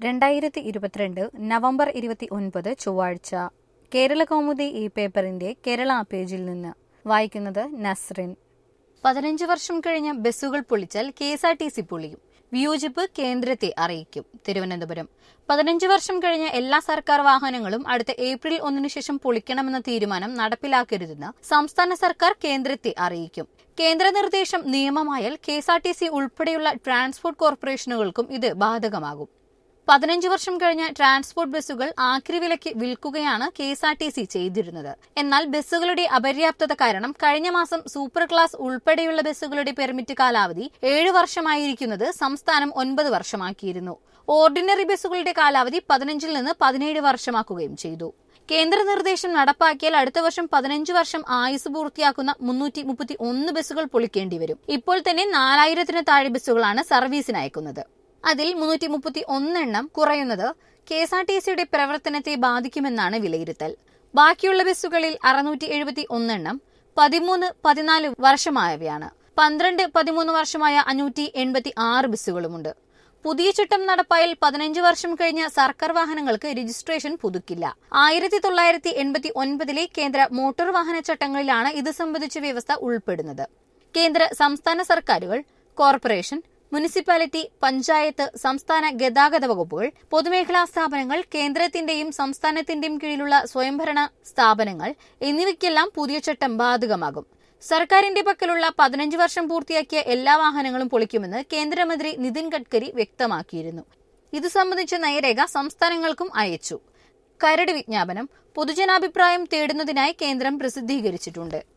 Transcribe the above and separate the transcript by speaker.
Speaker 1: രണ്ടായിരത്തി ഇരുപത്തിരണ്ട് നവംബർ ഇരുപത്തി ഒൻപത് ചൊവ്വാഴ്ച കേരള കൗമുദി ഈ പേപ്പറിന്റെ കേരള പേജിൽ നിന്ന് വായിക്കുന്നത് നസ്രിൻ പതിനഞ്ച് വർഷം കഴിഞ്ഞ് ബസ്സുകൾ പൊളിച്ചാൽ K S R T C പൊളിയും വിയോജിപ്പ് കേന്ദ്രത്തെ അറിയിക്കും തിരുവനന്തപുരം പതിനഞ്ച് വർഷം കഴിഞ്ഞ എല്ലാ സർക്കാർ വാഹനങ്ങളും അടുത്ത ഏപ്രിൽ ഒന്നിനു ശേഷം പൊളിക്കണമെന്ന തീരുമാനം നടപ്പിലാക്കരുതെന്ന് സംസ്ഥാന സർക്കാർ കേന്ദ്രത്തെ അറിയിക്കും കേന്ദ്ര നിർദ്ദേശം നിയമമായാൽ K S R T C ഉൾപ്പെടെയുള്ള ട്രാൻസ്പോർട്ട് കോർപ്പറേഷനുകൾക്കും ഇത് ബാധകമാകും പതിനഞ്ച് വർഷം കഴിഞ്ഞ ട്രാൻസ്പോർട്ട് ബസ്സുകൾ ആക്രി വിലയ്ക്ക് വിൽക്കുകയാണ് K S R T C ചെയ്തിരുന്നത് എന്നാൽ ബസ്സുകളുടെ അപര്യാപ്തത കാരണം കഴിഞ്ഞ മാസം സൂപ്പർ ക്ലാസ് ഉൾപ്പെടെയുള്ള ബസ്സുകളുടെ പെർമിറ്റ് കാലാവധി ഏഴ് വർഷമായിരിക്കുന്നത് സംസ്ഥാനം ഒൻപത് വർഷമാക്കിയിരുന്നു ഓർഡിനറി ബസ്സുകളുടെ കാലാവധി പതിനഞ്ചിൽ നിന്ന് പതിനേഴ് വർഷമാക്കുകയും ചെയ്തു കേന്ദ്ര നിർദ്ദേശം നടപ്പാക്കിയാൽ അടുത്ത വർഷം പതിനഞ്ച് വർഷം ആയുസ് പൂർത്തിയാക്കുന്ന മുന്നൂറ്റി മുപ്പത്തി ഒന്ന് ബസ്സുകൾ പൊളിക്കേണ്ടി വരും ഇപ്പോൾ തന്നെ നാലായിരത്തിന് താഴെ ബസ്സുകളാണ് സർവീസിന് അയക്കുന്നത് അതിൽ മുന്നൂറ്റി മുപ്പത്തി ഒന്നെണ്ണം കുറയുന്നത് കെ എസ് ആർ ടി സിയുടെ പ്രവർത്തനത്തെ ബാധിക്കുമെന്നാണ് വിലയിരുത്തൽ ബാക്കിയുള്ള ബസ്സുകളിൽ അറുന്നൂറ്റി എഴുപത്തി ഒന്നെണ്ണം പതിമൂന്ന് പതിനാല് വർഷമായവയാണ് പന്ത്രണ്ട് പതിമൂന്ന് വർഷമായ അഞ്ഞൂറ്റി എൺപത്തി ആറ് ബസ്സുകളുമുണ്ട് പുതിയ ചട്ടം നടപ്പായാൽ പതിനഞ്ച് വർഷം കഴിഞ്ഞ സർക്കാർ വാഹനങ്ങൾക്ക് രജിസ്ട്രേഷൻ പുതുക്കില്ല ആയിരത്തി തൊള്ളായിരത്തി എൺപത്തി ഒൻപതിലെ കേന്ദ്ര മോട്ടോർ വാഹന ചട്ടങ്ങളിലാണ് ഇത് സംബന്ധിച്ച വ്യവസ്ഥ ഉൾപ്പെടുന്നത് കേന്ദ്ര സംസ്ഥാന സർക്കാരുകൾ കോർപ്പറേഷൻ മുനിസിപ്പാലിറ്റി പഞ്ചായത്ത് സംസ്ഥാന ഗതാഗത വകുപ്പുകൾ പൊതുമേഖലാ സ്ഥാപനങ്ങൾ കേന്ദ്രത്തിന്റെയും സംസ്ഥാനത്തിന്റെയും കീഴിലുള്ള സ്വയംഭരണ സ്ഥാപനങ്ങൾ എന്നിവയ്ക്കെല്ലാം പുതിയ ചട്ടം ബാധകമാകും സർക്കാരിന്റെ പക്കലുള്ള പതിനഞ്ച് വർഷം പൂർത്തിയാക്കിയ എല്ലാ വാഹനങ്ങളും പൊളിക്കുമെന്ന് കേന്ദ്രമന്ത്രി നിതിൻ ഗഡ്കരി വ്യക്തമാക്കിയിരുന്നു ഇത് സംബന്ധിച്ച നയരേഖ സംസ്ഥാനങ്ങൾക്കും അയച്ചു കരട് വിജ്ഞാപനം പൊതുജനാഭിപ്രായം തേടുന്നതിനായി കേന്ദ്രം പ്രസിദ്ധീകരിച്ചിട്ടുണ്ട്